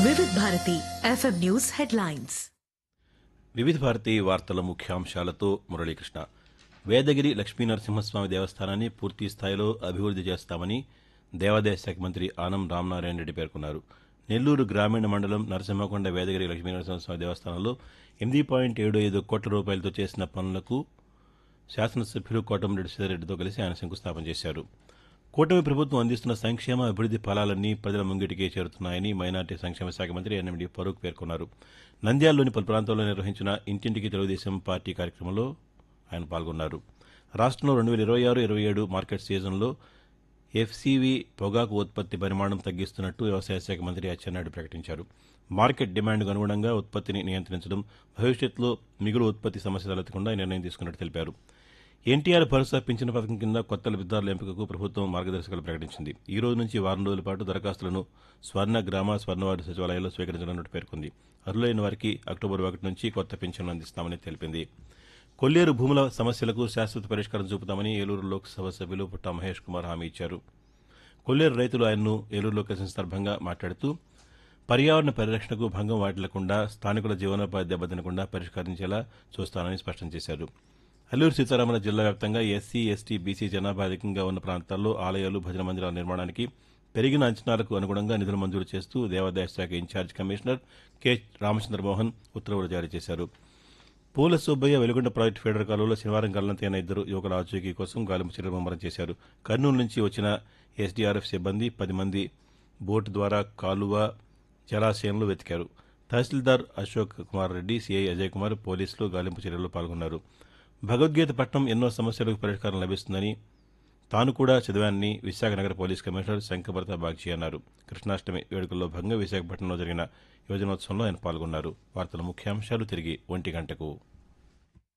వివిధ Bharati FM news headlines వివిధ భారతి వార్తల ముఖ్యాంశాలతో మురళీకృష్ణ వేదగిరి లక్ష్మీనరసింహస్వామి దేవస్థానాన్ని పూర్తి స్థాయిలో అభివృద్ది చేస్తామని దేవాదాయ శాఖ మంత్రి ఆనం రామనారాయణ రెడ్డి పేర్కొన్నారు నెల్లూరు గ్రామీణ మండలం నరసింహకొండ వేదగిరి లక్ష్మీనరసింహస్వామి దేవస్థానంలో ఎనిమిది పాయింట్ ఏడు ఐదు కోట్ల రూపాయలతో చేసిన పనులకు శాసనసభ్యులు కోటమిరెడ్డి సీతారెడ్డితో కలిసి ఆయన శంకుస్థాపన చేశారు కూటమి ప్రభుత్వం అందిస్తున్న సంక్షేమ అభివృద్ది ఫలాలన్నీ ప్రజల ముంగిటికే చేరుతున్నాయని మైనార్టీ సంక్షేమ శాఖ మంత్రి ఎన్ఎండి ఫరూక్ పేర్కొన్నారు నంద్యాలలోని పలు ప్రాంతాల్లో నిర్వహించిన ఇంటింటికి తెలుగుదేశం పార్టీ కార్యక్రమంలో ఆయన పాల్గొన్నారు రాష్ట్రంలో రెండు వేల ఇరవై ఆరు ఇరవై ఏడు మార్కెట్ సీజన్లో ఎఫ్సీవీ పొగాకు ఉత్పత్తి పరిమాణం తగ్గిస్తున్నట్టు వ్యవసాయ శాఖ మంత్రి అచ్చెన్నాయుడు ప్రకటించారు మార్కెట్ డిమాండ్కు అనుగుణంగా ఉత్పత్తిని నియంత్రించడం భవిష్యత్తులో మిగులు ఉత్పత్తి సమస్య తలెత్తకుండా ఈ నిర్ణయం తీసుకున్నట్టు తెలిపారు ఎన్టీఆర్ భరోసా పింఛన్ పథకం కింద కొత్త లబ్దిదారుల ఎంపికకు ప్రభుత్వం మార్గదర్శకాలు ప్రకటించింది ఈ రోజు నుంచి వారం రోజుల పాటు దరఖాస్తులను స్వర్ణ గ్రామ స్వర్ణవార్డు సచివాలయాల్లో స్వీకరించనున్నట్టు పేర్కొంది అర్హులైన వారికి అక్టోబర్ ఒకటి నుంచి కొత్త పింఛన్లు అందిస్తామని తెలిపింది కొల్లేరు భూముల సమస్యలకు శాశ్వత పరిష్కారం చూపుతామని ఏలూరు లోక్సభ సభ్యులు పుట్టా మహేష్ కుమార్ హామీ ఇచ్చారు కొల్లేరు రైతులు ఆయన్ను ఏలూరులో కలిసిన సందర్భంగా మాట్లాడుతూ పర్యావరణ పరిరక్షణకు భంగం వాటిల్లకుండా స్థానికుల జీవనోపాధి దెబ్బతినకుండా పరిష్కరించేలా చూస్తానని స్పష్టం చేశారు అల్లూరు సీతారామరాజు జిల్లా వ్యాప్తంగా ఎస్సీ ఎస్టీ బీసీ జనాభా అధికంగా ఉన్న ప్రాంతాల్లో ఆలయాలు భజన మందిరాల నిర్మాణానికి పెరిగిన అంచనాలకు అనుగుణంగా నిధులు మంజూరు చేస్తూ దేవాదాయ శాఖ ఇన్ఛార్జ్ కమిషనర్ కె రామచంద్రమోహన్ ఉత్తర్వులు జారీ చేశారు పూల సుబ్బయ్య వెలుగొండ ప్రాజెక్టు ఫీడర్ కాలువలో శనివారం గల్లంతైన ఇద్దరు యువకుల ఆచూకీ కోసం గాలింపు చర్యలు ముమ్మరం చేశారు కర్నూలు నుంచి వచ్చిన ఎస్డీఆర్ఎఫ్ సిబ్బంది పది మంది బోటు ద్వారా కాలువ జలాశయంలో వెతికారు తహసీల్దార్ అశోక్ కుమార్ రెడ్డి సిఐ అజయ్ కుమార్ పోలీసులు గాలింపు చర్యల్లో పాల్గొన్నారు భగవద్గీత పట్టణం ఎన్నో సమస్యలకు పరిష్కారం లభిస్తుందని తాను కూడా చదివానని విశాఖ నగర పోలీస్ కమిషనర్ శంకభరత బాగ్చి అన్నారు కృష్ణాష్టమి వేడుకల్లో భాగంగా విశాఖపట్నంలో జరిగిన యువజనోత్సవంలో ఆయన పాల్గొన్నారు వార్తల ముఖ్యాంశాలు తిరిగి ఒంటి గంటకు